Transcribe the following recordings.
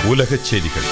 உலகச் செய்திகள்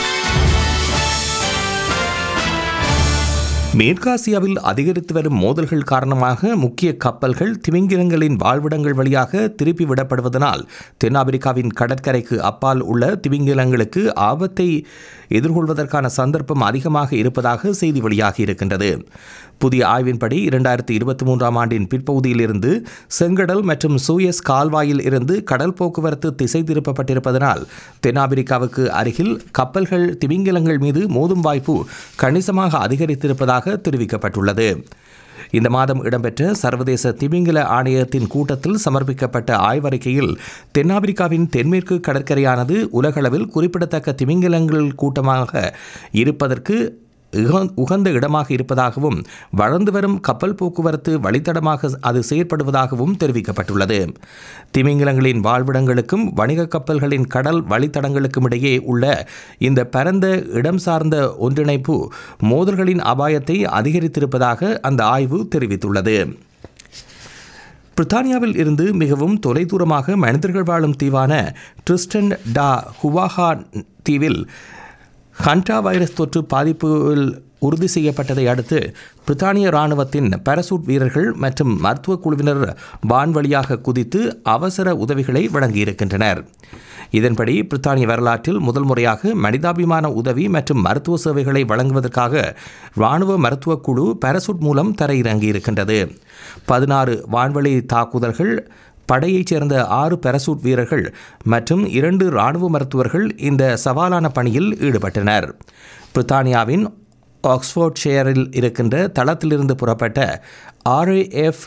மேற்காசியாவில் அதிகரித்து வரும் மோதல்கள் காரணமாக முக்கிய கப்பல்கள் திமிங்கிலங்களின் வாழ்விடங்கள் வழியாக திருப்பி விடப்படுவதனால் தென்னாப்பிரிக்காவின் கடற்கரைக்கு அப்பால் உள்ள திமிங்கிலங்களுக்கு ஆபத்தை எதிர்கொள்வதற்கான சந்தர்ப்பம் அதிகமாக இருப்பதாக செய்தி வெளியாகி இருக்கின்றது புதிய ஆய்வின்படி இரண்டாயிரத்தி இருபத்தி மூன்றாம் ஆண்டின் பிற்பகுதியிலிருந்து செங்கடல் மற்றும் சூயஸ் கால்வாயில் இருந்து கடல் போக்குவரத்து திசை திருப்பப்பட்டிருப்பதனால் தென்னாப்பிரிக்காவுக்கு அருகில் கப்பல்கள் திமிங்கிலங்கள் மீது மோதும் வாய்ப்பு கணிசமாக அதிகரித்திருப்பதாக தெரிவிக்கப்பட்டுள்ளது இந்த மாதம் இடம்பெற்ற சர்வதேச திமிங்கில ஆணையத்தின் கூட்டத்தில் சமர்ப்பிக்கப்பட்ட ஆய்வறிக்கையில் தென்னாப்பிரிக்காவின் தென்மேற்கு கடற்கரையானது உலகளவில் குறிப்பிடத்தக்க திமிங்கிலங்கள் கூட்டமாக இருப்பதற்கு உக- உகந்த இடமாக இருப்பதாகவும் வளர்ந்து வரும் கப்பல் போக்குவரத்து வழித்தடமாக அது செயற்படுவதாகவும் தெரிவிக்கப்பட்டுள்ளது திமிங்கிலங்களின் வாழ்விடங்களுக்கும் வணிக கப்பல்களின் கடல் வழித்தடங்களுக்கும் இடையே உள்ள இந்த பரந்த இடம் சார்ந்த ஒன்றிணைப்பு மோதல்களின் அபாயத்தை அதிகரித்திருப்பதாக அந்த ஆய்வு தெரிவித்துள்ளது பிரித்தானியாவில் இருந்து மிகவும் தொலைதூரமாக மனிதர்கள் வாழும் தீவான ட்ரிஸ்டன் டா ஹுவாஹா தீவில் ஹண்டா வைரஸ் தொற்று பாதிப்பில் உறுதி செய்யப்பட்டதை அடுத்து பிரித்தானிய இராணுவத்தின் பாராசூட் வீரர்கள் மற்றும் மருத்துவ குழுவினர் வான்வழியாக குதித்து அவசர உதவிகளை வழங்கியிருக்கின்றனர் இதன்படி பிரித்தானிய வரலாற்றில் முதல் முறையாக மனிதாபிமான உதவி மற்றும் மருத்துவ சேவைகளை வழங்குவதற்காக இராணுவ மருத்துவக் குழு பாராசூட் மூலம் தரையிறங்கியிருக்கின்றது பதினாறு வான்வழி தாக்குதல்கள் படையைச் சேர்ந்த ஆறு பாராசூட் வீரர்கள் மற்றும் இரண்டு இராணுவ மருத்துவர்கள் இந்த சவாலான பணியில் ஈடுபட்டனர் பிரித்தானியாவின் ஆக்ஸ்போர்ட் ஷேரில் இருக்கின்ற தளத்திலிருந்து புறப்பட்ட RAF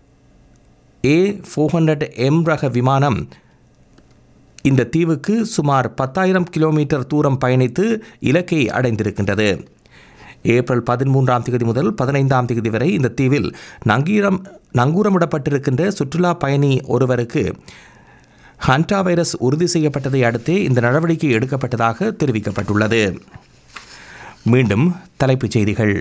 A four hundred M ரக விமானம் இந்த தீவுக்கு சுமார் பத்தாயிரம் கிலோமீட்டர் தூரம் பயணித்து இலக்கை அடைந்திருக்கின்றது ஏப்ரல் பதிமூன்றாம் தேதி முதல் பதினைந்தாம் தேதி வரை இந்த தீவில் நங்கீரம் நங்கூரமிடப்பட்டிருக்கின்ற சுற்றுலா பயணி ஒருவருக்கு ஹண்டா வைரஸ் உறுதி செய்யப்பட்டதை அடுத்தே இந்த நடவடிக்கை எடுக்கப்பட்டதாக தெரிவிக்கப்பட்டுள்ளது மீண்டும் தலைப்புச் செய்திகள்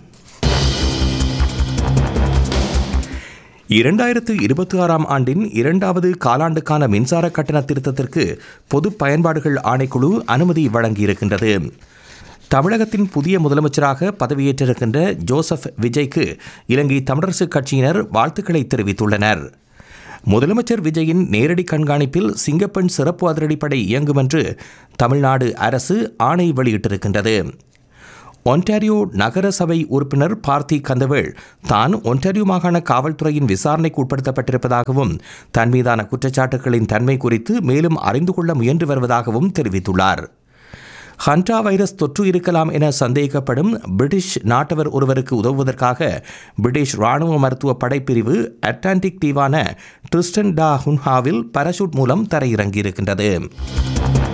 இரண்டாயிரத்து இருபத்தி ஆறாம் ஆண்டின் இரண்டாவது காலாண்டுக்கான மின்சார கட்டண திருத்தத்திற்கு பொது பயன்பாடுகள் ஆணைக்குழு அனுமதி வழங்கியிருக்கின்றது தமிழகத்தின் புதிய முதலமைச்சராக பதவியேற்றிருக்கின்ற ஜோசப் விஜய்க்கு இலங்கை தமிழரசுக் கட்சியினர் வாழ்த்துக்களை தெரிவித்துள்ளனர் முதலமைச்சர் விஜயின் நேரடி கண்காணிப்பில் சிங்கப்பெண் சிறப்பு அதிரடிப்படை இயங்கும் என்று தமிழ்நாடு அரசு ஆணை வெளியிட்டிருக்கின்றது ஒன்டாரியோ நகர சபை உறுப்பினர் பார்த்தி கந்தவேள் தான் ஒன்டாரியோ மாகாண காவல்துறையின் விசாரணைக்கு உட்படுத்தப்பட்டிருப்பதாகவும் தன் மீதான குற்றச்சாட்டுகளின் தன்மை குறித்து மேலும் அறிந்து கொள்ள முயன்று வருவதாகவும் தெரிவித்துள்ளார் ஹண்டா வைரஸ் தொற்று இருக்கலாம் என சந்தேகிக்கப்படும் பிரிட்டிஷ் நாட்டவர் ஒருவருக்கு உதவுவதற்காக பிரிட்டிஷ் ராணுவ மருத்துவ படைப்பிரிவு அட்லாண்டிக் தீவான ட்ரிஸ்டன் டா ஹுன்ஹாவில் பாராசூட் மூலம் தரையிறங்கியிருக்கின்றது